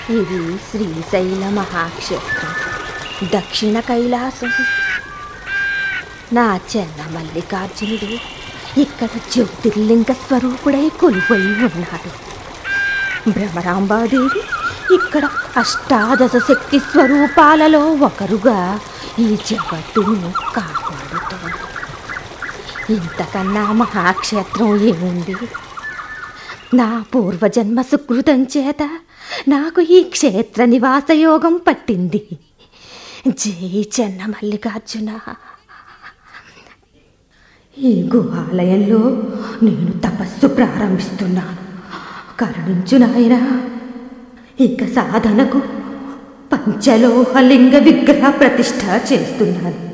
ఇది శ్రీశైల మహాక్షేత్రం దక్షిణ కైలాసం నా చెన్న మల్లికార్జునుడు ఇక్కడ జ్యోతిర్లింగ స్వరూపుడై కొలువై ఉన్నాడు భ్రమరాంబాదేవి ఇక్కడ అష్టాదశ శక్తి స్వరూపాలలో ఒకరుగా ఈ జగత్తును కాపాడుతోంది ఇంతకన్నా మహాక్షేత్రం ఏముంది నా పూర్వజన్మ సుకృతం చేత నాకు ఈ క్షేత్ర నివాస యోగం పట్టింది జై చెన్న మల్లికార్జున ఈ గుహాలయంలో నేను తపస్సు ప్రారంభిస్తున్నాను కరుణించు నాయనా ఇక సాధనకు పంచలోహలింగ విగ్రహ ప్రతిష్ఠ చేస్తున్నాను